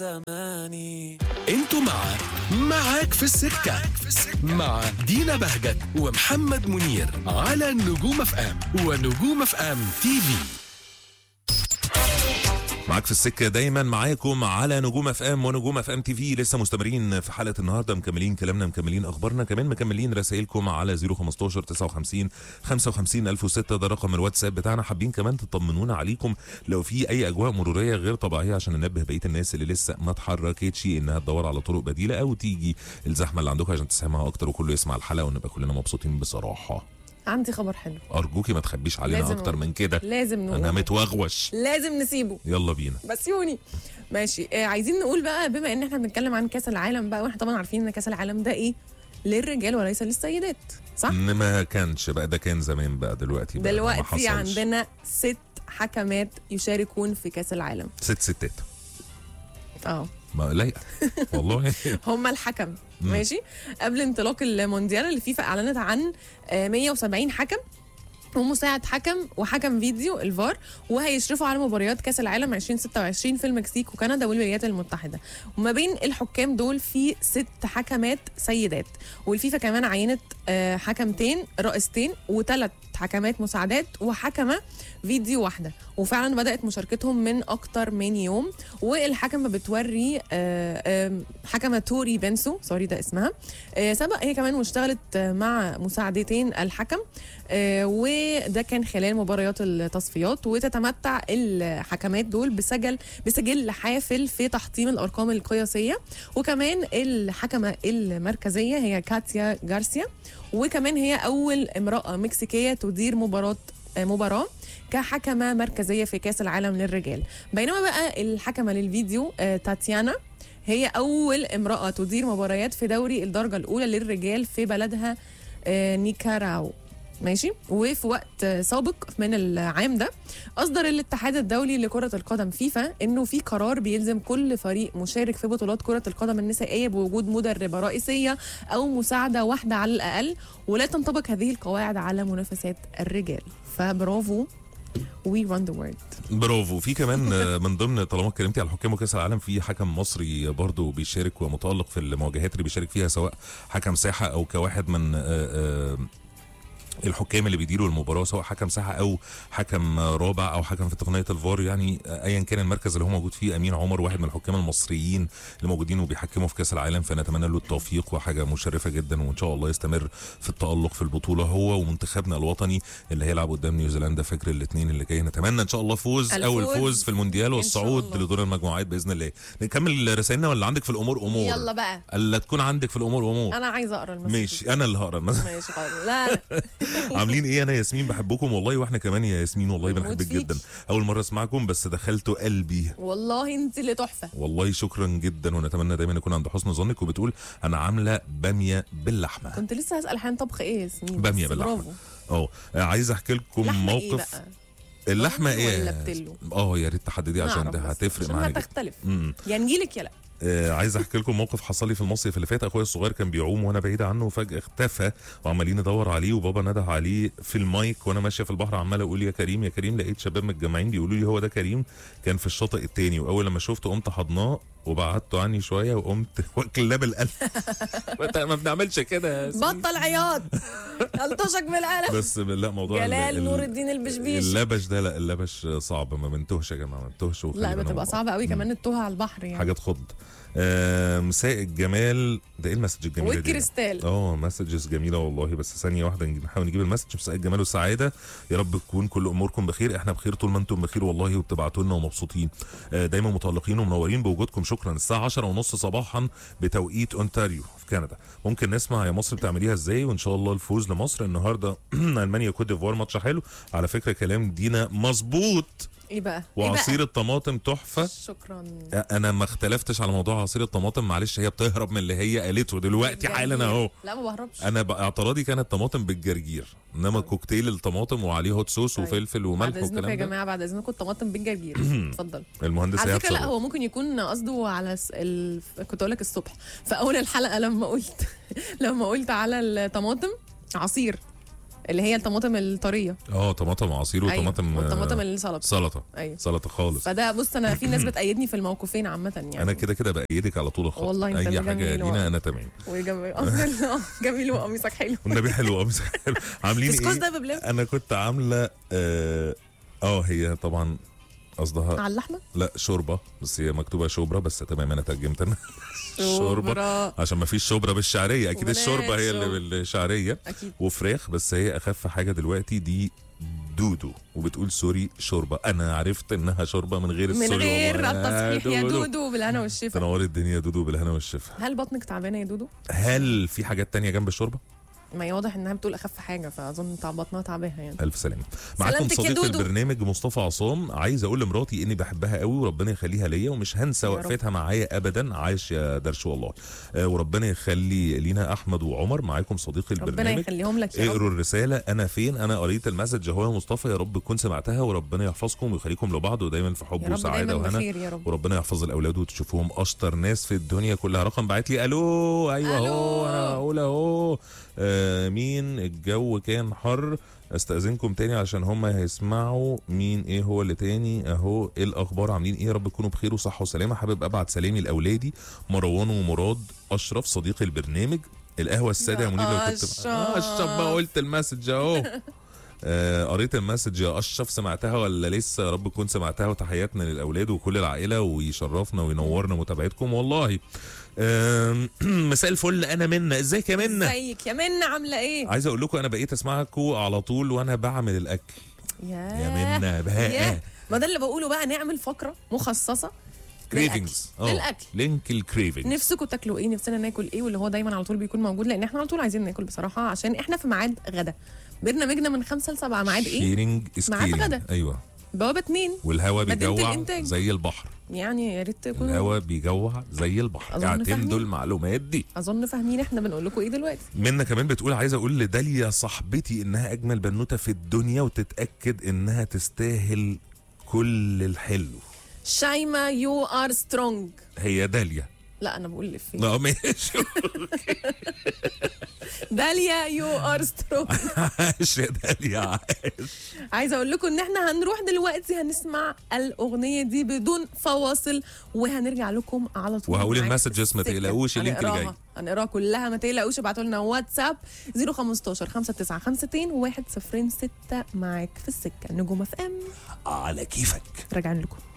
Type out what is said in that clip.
زماني انتوا مع معاك في السكة مع دينا بهجت ومحمد منير على نجوم اف ام ونجوم اف ام تي في معاك في السكه دايما معاكم على نجوم اف ام ونجوم اف ام تي في لسه مستمرين في حلقه النهارده مكملين كلامنا مكملين اخبارنا كمان مكملين رسائلكم على 015 59 55 1006 ده رقم الواتساب بتاعنا حابين كمان تطمنونا عليكم لو في اي اجواء مروريه غير طبيعيه عشان ننبه بقيه الناس اللي لسه ما اتحركتش انها تدور على طرق بديله او تيجي الزحمه اللي عندكم عشان تسمعها اكتر وكله يسمع الحلقه ونبقى كلنا مبسوطين بصراحه عندي خبر حلو ارجوكي ما تخبيش علينا لازم اكتر من كده لازم انا نقول متوغوش لازم نسيبه يلا بينا بس يوني ماشي آه عايزين نقول بقى بما ان احنا بنتكلم عن كاس العالم بقى واحنا طبعا عارفين ان كاس العالم ده ايه للرجال وليس للسيدات صح ان ما كانش بقى ده كان زمان بقى دلوقتي بقى ده ما دلوقتي حصلش. عندنا ست حكمات يشاركون في كاس العالم ست ستات اه ما لايقه والله هم الحكم ماشي قبل انطلاق المونديال اللي فيفا اعلنت عن آه، 170 حكم ومساعد حكم وحكم فيديو الفار وهيشرفوا على مباريات كاس العالم 2026 في المكسيك وكندا والولايات المتحده وما بين الحكام دول في ست حكمات سيدات والفيفا كمان عينت آه، حكمتين رئيستين وثلاث حكمات مساعدات وحكمه فيديو واحده وفعلا بدات مشاركتهم من اكتر من يوم والحكمه بتوري آه، آم، حكمه توري بنسو سوري ده اسمها آه، سبق هي كمان واشتغلت آه، مع مساعدتين الحكم آه، وده كان خلال مباريات التصفيات وتتمتع الحكمات دول بسجل بسجل حافل في تحطيم الارقام القياسيه وكمان الحكمه المركزيه هي كاتيا جارسيا وكمان هي اول امراه مكسيكيه تدير مباراه آه، مباراه كحكمه مركزيه في كاس العالم للرجال بينما بقى الحكمه للفيديو آه، تاتيانا هي اول امراه تدير مباريات في دوري الدرجه الاولى للرجال في بلدها آه، نيكاراو ماشي وفي وقت آه، سابق من العام ده اصدر الاتحاد الدولي لكره القدم فيفا انه في قرار بيلزم كل فريق مشارك في بطولات كره القدم النسائيه بوجود مدربه رئيسيه او مساعده واحده على الاقل ولا تنطبق هذه القواعد على منافسات الرجال فبرافو وي ران ذا وورلد برافو في كمان آه، من ضمن طالما اتكلمتي على حكام وكاس العالم في حكم مصري برضه بيشارك ومتالق في المواجهات اللي بيشارك فيها سواء حكم ساحه او كواحد من آه، آه، الحكام اللي بيديروا المباراه سواء حكم ساحه او حكم رابع او حكم في تقنيه الفار يعني ايا كان المركز اللي هو موجود فيه امين عمر واحد من الحكام المصريين اللي موجودين وبيحكموا في كاس العالم فنتمنى له التوفيق وحاجه مشرفه جدا وان شاء الله يستمر في التالق في البطوله هو ومنتخبنا الوطني اللي هيلعب قدام نيوزيلندا فجر الاثنين اللي جاي نتمنى ان شاء الله فوز او الفوز الفوز في المونديال إن شاء والصعود الله. لدور المجموعات باذن الله نكمل رسائلنا ولا عندك في الامور امور يلا بقى الا تكون عندك في الامور امور انا عايزه اقرا المسج ماشي انا اللي هقرا المسج ماشي خلاص لا لا عاملين ايه انا ياسمين بحبكم والله واحنا كمان يا ياسمين والله بموت بنحبك فيك. جدا اول مره اسمعكم بس دخلتوا قلبي والله انت اللي تحفه والله شكرا جدا ونتمنى دايما يكون عند حسن ظنك وبتقول انا عامله باميه باللحمه كنت لسه هسال حين طبخ ايه يا ياسمين باميه بس باللحمه برافو اه عايز احكي لكم لحمه ايه موقف بقى اللحمه ضاني ايه ولا بتلو؟ اه يا ريت تحددي عشان نعرف ده بس، هتفرق عشان معانا جدا. هتختلف امم يا نجيلك يا لا آه عايز احكي لكم موقف حصل لي في المصيف اللي فات اخويا الصغير كان بيعوم وانا بعيد عنه وفجاه اختفى وعمالين ندور عليه وبابا نده عليه في المايك وانا ماشيه في البحر عمال اقول يا كريم يا كريم لقيت شباب متجمعين بيقولوا لي هو ده كريم كان في الشاطئ التاني واول لما شفته قمت حضناه وبعدته عني شويه وقمت واكلاه بالقلب ما بنعملش كده يا ياسمين. بطل عياط الطشك بالقلم بس لا موضوع ال- جلال ال- نور الدين البشبيش اللبش ده لا اللبش صعب ما بنتوهش يا جماعه ما بنتوهش وخلي لا بالنا بتبقى من صعبه بعض. قوي مم. كمان التوه على البحر يعني حاجه تخض آه مساء الجمال ده ايه المسج الجميله دي والكريستال اه مسجز جميله والله بس ثانيه واحده نجيب- نحاول نجيب المسج مساء الجمال والسعاده يا رب تكون كل اموركم بخير احنا بخير طول ما انتم بخير والله وبتبعتوا لنا ومبسوطين آه دايما متالقين ومنورين بوجودكم شكرا الساعه 10 ونص صباحا بتوقيت اونتاريو في كندا ممكن نسمع يا مصر بتعمليها ازاي وان شاء الله الفوز لمصر النهارده المانيا كوت ديفوار ماتش حلو على فكره كلام دينا مظبوط ايه بقى وعصير إيه الطماطم تحفه بقى؟ شكرا انا ما اختلفتش على موضوع عصير الطماطم معلش هي بتهرب من اللي هي قالته دلوقتي حالا اهو لا ما بهربش انا بقى اعتراضي كانت طماطم بالجرجير انما كوكتيل الطماطم وعليه هوت صوص طيب. وفلفل بعد وملح اذنكم يا والكلام ده جماعه بعد اذنكم الطماطم بالجرجير اتفضل المهندس على ايهاب فكره لا ثروت. هو ممكن يكون قصده على س... ال... كنت اقول لك الصبح في اول الحلقه لما قلت لما قلت على الطماطم عصير اللي هي الطماطم الطريه اه طماطم عصير أيوة، وطماطم آه، والطماطم السلطه سلطه ايوه سلطه خالص فده بص انا في ناس بتأيدني في الموقفين عامه يعني انا كده كده بايدك على طول الخط والله أنت اي اللي حاجه جميل لينا والله. انا تمام وجميل آه، جميل وقميصك حلو والنبي حلو قميص حلو عاملين كسكس ايه ده ببلاد انا كنت عامله اه آه، هي طبعا قصدها على اللحمه لا شوربه بس هي مكتوبه شوربه بس تمام انا ترجمت انا شوربه شوربة. عشان ما فيش شوربه بالشعريه اكيد وبلاش الشوربه هي اللي شوربة. بالشعريه اكيد وفراخ بس هي اخف حاجه دلوقتي دي دودو وبتقول سوري شوربه انا عرفت انها شوربه من غير من السوري غير والله. التصحيح يا دودو بالهنا والشفا تنوري الدنيا يا دودو بالهنا والشفا هل بطنك تعبانه يا دودو؟ هل في حاجات تانية جنب الشوربه ما هي واضح انها بتقول اخف حاجه فاظن تعب بطنها تعباها يعني الف سلامه معاكم سلامتك يا صديق دودو. البرنامج مصطفى عصام عايز اقول لمراتي اني بحبها قوي وربنا يخليها ليا ومش هنسى يا رب. وقفتها معايا ابدا عايش يا درش والله آه وربنا يخلي لينا احمد وعمر معاكم صديق ربنا البرنامج يخليهم لك يا رب اقروا الرساله انا فين انا قريت المسج اهو يا مصطفى يا رب تكون سمعتها وربنا يحفظكم ويخليكم لبعض ودايما في يا حب رب وسعاده دايما وهنا بخير يا رب وربنا يحفظ الاولاد وتشوفوهم اشطر ناس في الدنيا كلها رقم بعت لي الو ايوه ألو. اهو انا هقول اهو آه مين الجو كان حر استاذنكم تاني عشان هم هيسمعوا مين ايه هو اللي تاني اهو ايه الاخبار عاملين ايه يا رب تكونوا بخير وصحه وسلامه حابب ابعت سلامي لاولادي مروان ومراد اشرف صديق البرنامج القهوه الساده يا يا منير لو كنت أشرف. آه، اشرف بقى قلت المسج اهو آه، قريت المسج يا اشرف سمعتها ولا لسه يا رب تكون سمعتها وتحياتنا للاولاد وكل العائله ويشرفنا وينورنا متابعتكم والله آم، مساء الفل انا منا ازيك يا منا ازيك يا منى عامله ايه؟ عايز اقول لكم انا بقيت اسمعكم على طول وانا بعمل الاكل يا يا منا بقى ياه. ما ده اللي بقوله بقى نعمل فقره مخصصه كريفنجز للأكل. للأكل. لينك الكريفنجز نفسكم تاكلوا ايه نفسنا ناكل ايه واللي هو دايما على طول بيكون موجود لان احنا على طول عايزين ناكل بصراحه عشان احنا في ميعاد غدا برنامجنا من خمسة لسبعة ميعاد ايه؟ شيرنج ميعاد غدا. سكيرنج ايوه بوابة اتنين والهوا مدينة بيجوع الإنتاج. زي البحر يعني يا ريت تكونوا الهوا بيجوع زي البحر أظن اعتمدوا فاهمين. المعلومات دي اظن فاهمين احنا بنقول لكم ايه دلوقتي منا كمان بتقول عايزه اقول لداليا صاحبتي انها اجمل بنوته في الدنيا وتتاكد انها تستاهل كل الحلو شايمة يو ار سترونج هي داليا لا انا بقول الافيه لا ماشي داليا يو ار سترونج عاش يا داليا عاش عايزه اقول لكم ان احنا هنروح دلوقتي هنسمع الاغنيه دي بدون فواصل وهنرجع لكم على طول وهقول معاك المسجز ما في السكة. تقلقوش اللينك اللي هنقراها. جاي. هنقراها كلها ما تقلقوش ابعتوا لنا واتساب 015 5952 106 معاك في السكه نجوم اف ام على كيفك راجعين لكم